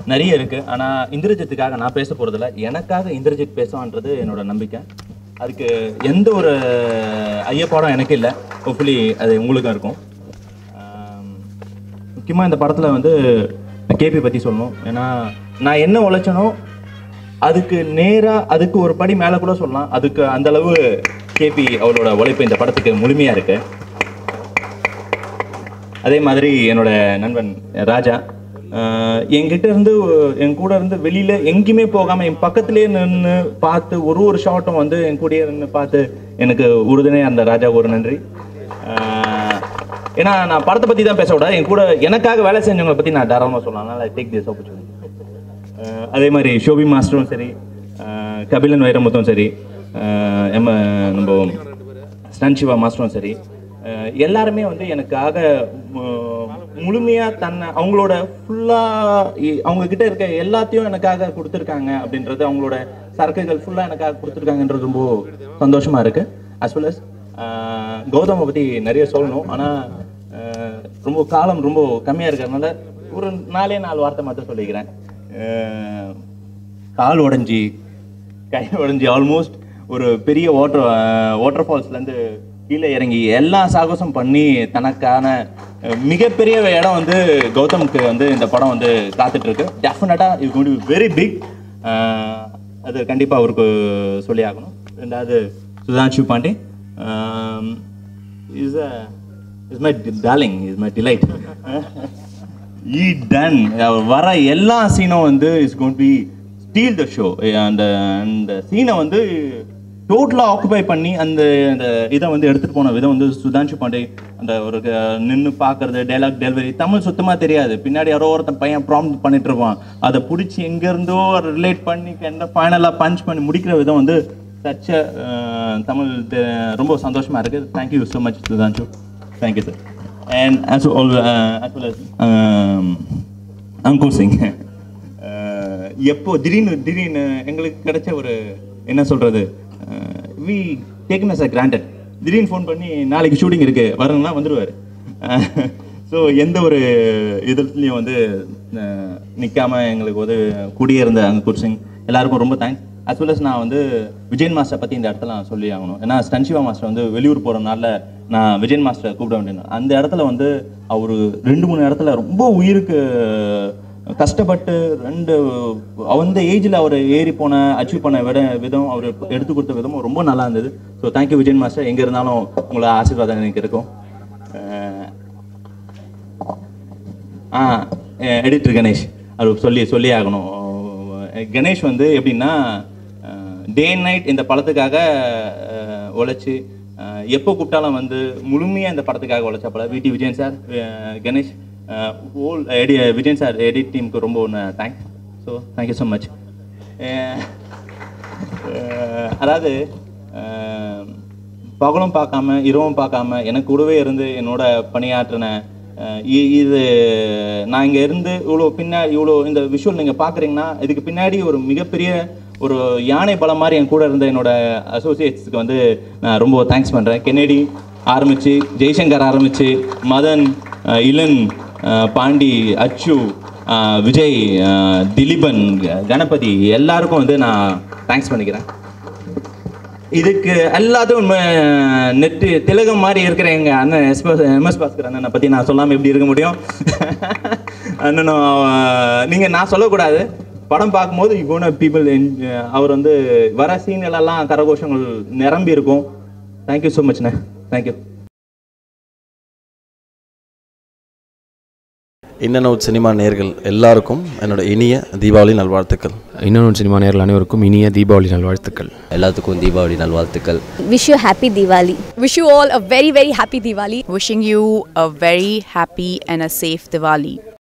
நிறைய இருக்குது ஆனால் இந்திரஜித்துக்காக நான் பேச போகிறதில்ல எனக்காக இந்திரஜித் பேசுவான்றது என்னோட நம்பிக்கை அதுக்கு எந்த ஒரு ஐயப்பாடும் எனக்கு இல்லை ஹோப்ஃபுல்லி அது உங்களுக்கும் இருக்கும் முக்கியமாக இந்த படத்தில் வந்து கேபி பற்றி சொல்லணும் ஏன்னா நான் என்ன உழைச்சனோ அதுக்கு நேராக அதுக்கு ஒரு படி மேலே கூட சொல்லலாம் அதுக்கு அந்த அளவு கேபி அவளோட உழைப்பு இந்த படத்துக்கு முழுமையாக இருக்கு அதே மாதிரி என்னோட நண்பன் ராஜா ஆஹ் என்கிட்ட இருந்து என் கூட இருந்து வெளியில எங்கேயுமே போகாம என் பக்கத்திலேயே நின்று பார்த்து ஒரு ஒரு ஷாட்டும் வந்து என் கூடயே நின்று பார்த்து எனக்கு உறுதுணையா அந்த ராஜா ஒரு நன்றி ஆஹ் ஏன்னா நான் படத்தை பத்தி தான் பேச விட என் கூட எனக்காக வேலை செஞ்சவங்களை பத்தி நான் தாராளமாக சொல்லலாம் அதனால டேக் திஸ் ஆப்பர்ச்சுனிட்டி அதே மாதிரி ஷோபி மாஸ்டரும் சரி ஆஹ் கபிலன் வைரமுத்தும் சரி ஆஹ் எம்ம நம்ம ஸ்டன் சிவா மாஸ்டரும் சரி ஆஹ் எல்லாருமே வந்து எனக்காக முழுமையாக தன்னை அவங்களோட ஃபுல்லாக அவங்க கிட்ட இருக்க எல்லாத்தையும் எனக்காக கொடுத்துருக்காங்க அப்படின்றது அவங்களோட சரக்குகள் ஃபுல்லாக எனக்காக கொடுத்துருக்காங்கன்றது ரொம்ப சந்தோஷமா இருக்கு as well as ஆஹ் கௌதமை பற்றி நிறைய சொல்லணும் ஆனால் ரொம்ப காலம் ரொம்ப கம்மியாக இருக்கிறதுனால ஒரு நாலே நாலு வார்த்தை மட்டும் சொல்லிக்கிறேன் ஆஹ் கால் உடைஞ்சி கை உடைஞ்சி ஆல்மோஸ்ட் ஒரு பெரிய வாட்டர் வாட்டர் ஃபால்ஸ்லேருந்து கீழே இறங்கி எல்லா சாகசம் பண்ணி தனக்கான அஹ், மிகப்பெரிய இடம் வந்து கௌதமுக்கு வந்து இந்த படம் வந்து காத்துட்டு இருக்கு டெஃபினட்டாக இது கொண்டு வெரி பிக் அது கண்டிப்பாக அவருக்கு சொல்லி ஆகணும் ரெண்டாவது Sudhanshu Pandey is a is my darling is my delight ஈ டன் வர எல்லா சீனும் வந்து is gonna be steal the show அந்த அந்த சீனை வந்து டோட்டலாக ஆக்குபை பண்ணி அந்த அந்த இதை வந்து எடுத்துகிட்டு போன விதம் வந்து சுதான்ஷு பாண்டே அந்த ஒரு நின்று பார்க்கறது டைலாக் டெலிவரி தமிழ் சுத்தமாக தெரியாது பின்னாடி யாரோ ஒருத்தன் பையன் ப்ராம்ப்ட் பண்ணிட்டு இருப்பான் அதை பிடிச்சி எங்கேருந்தோ ரிலேட் பண்ணி எந்த ஃபைனலாக பஞ்ச் பண்ணி முடிக்கிற விதம் வந்து சச்ச தமிழ் தெ- ரொம்ப சந்தோஷமாக இருக்குது thank you so much Sudhanshu thank you sir and as all uh, as well as um, Angul Singh எப்போ திடீர்னு திடீர்னு எங்களுக்கு கிடைச்ச ஒரு என்ன சொல்றது we take as a granted திடீர்னு ஃபோன் பண்ணி நாளைக்கு ஷூட்டிங் இருக்கு வரணும்னா வந்துடுவார் ஸோ எந்த ஒரு இதுலையும் வந்து அஹ், நிக்காம எங்களுக்கு வந்து கூடியே இருந்த அங்குல் சிங் எல்லாருக்கும் ரொம்ப தேங்க்ஸ் as well as நான் வந்து விஜயன் மாஸ்டர் பற்றி இந்த இடத்துல நான் சொல்லி ஆகணும் ஏன்னா ஸ்டன்சிவா மாஸ்டர் வந்து வெளியூர் போகிறனால நான் விஜயன் மாஸ்டரை கூப்பிட வேண்டியது அந்த இடத்துல வந்து அவர் ரெண்டு மூணு இடத்துல ரொம்ப உயிருக்கு கஷ்டப்பட்டு ரெண்டு அந்த ஏஜில் அவர் ஏறி போன அச்சீவ் பண்ண விட விதம் அவர் எடுத்து கொடுத்த விதமும் ரொம்ப நல்லா இருந்தது ஸோ தேங்க்யூ விஜயன் மாஸ்டர் எங்கே இருந்தாலும் உங்களை ஆசீர்வாதம் எனக்கு இருக்கும் அஹ் ஆ எடிட்டர் கணேஷ் அது சொல்லி சொல்லி ஆகணும் அஹ் கணேஷ் வந்து எப்படின்னா டே அண்ட் நைட் இந்த படத்துக்காக அஹ், உழைச்சு அஹ், எப்போ கூப்பிட்டாலும் வந்து முழுமையாக இந்த படத்துக்காக உழைச்சப்பல விடி விஜயன் சார் அஹ், கணேஷ் ஓல் எடி விஜயன் சார் எடிட் டீமுக்கு ரொம்ப thanks so thank you so much அதாவது அஹ், பகலும் பார்க்காம இரவும் பார்க்காம எனக்கு கூடவே இருந்து என்னோட பணியாற்றின அஹ், இ- இது நான் இங்கே இருந்து இவ்வளோ பின்னாடி இவ்வளோ இந்த விஷுவல் நீங்கள் பார்க்குறீங்கன்னா இதுக்கு பின்னாடி ஒரு மிகப்பெரிய ஒரு யானை பலம் மாதிரி என் கூட இருந்த என்னோட அசோசியேட்ஸ்க்கு வந்து நான் ரொம்ப தேங்க்ஸ் பண்ணுறேன் கென்னடி ஆரம்பித்து ஜெய்சங்கர் ஆரம்பித்து மதன் அஹ், இளன் அஹ், பாண்டி அச்சு அஹ், விஜய் அஹ், திலீபன் க- கணபதி எல்லாருக்கும் வந்து நான் தேங்க்ஸ் பண்ணிக்கிறேன் இதுக்கு எல்லாத்துக்கும் உண்மை நெட்டு திலகம் மாதிரி இருக்கிற எங்கள் அண்ணன் எஸ்எஸ் எம்எஸ் பாஸ்கர் அண்ணனை பற்றி நான் சொல்லாமல் எப்படி இருக்க முடியும் அண்ணனும் அஹ், நீங்கள் நான் சொல்லக்கூடாது படம் பார்க்கும்போது இவ்வளோ பீப்புள் அவர் வந்து வர சீன்களெல்லாம் கரகோஷங்கள் நிரம்பி இருக்கும் தேங்க்யூ ஸோ மச்ண்ணே தேங்க்யூ இன்னன் அவுட் சினிமா நேர்கள் எல்லாருக்கும் என்னோட இனிய தீபாவளி நல்வாழ்த்துக்கள் இன்னொன்று சினிமா நேரில் அனைவருக்கும் இனிய தீபாவளி நல்வாழ்த்துக்கள் எல்லாத்துக்கும் தீபாவளி நல்வாழ்த்துக்கள் Wish you happy Diwali. Wish you all a very, very happy Diwali. Wishing you a very happy and a safe Diwali.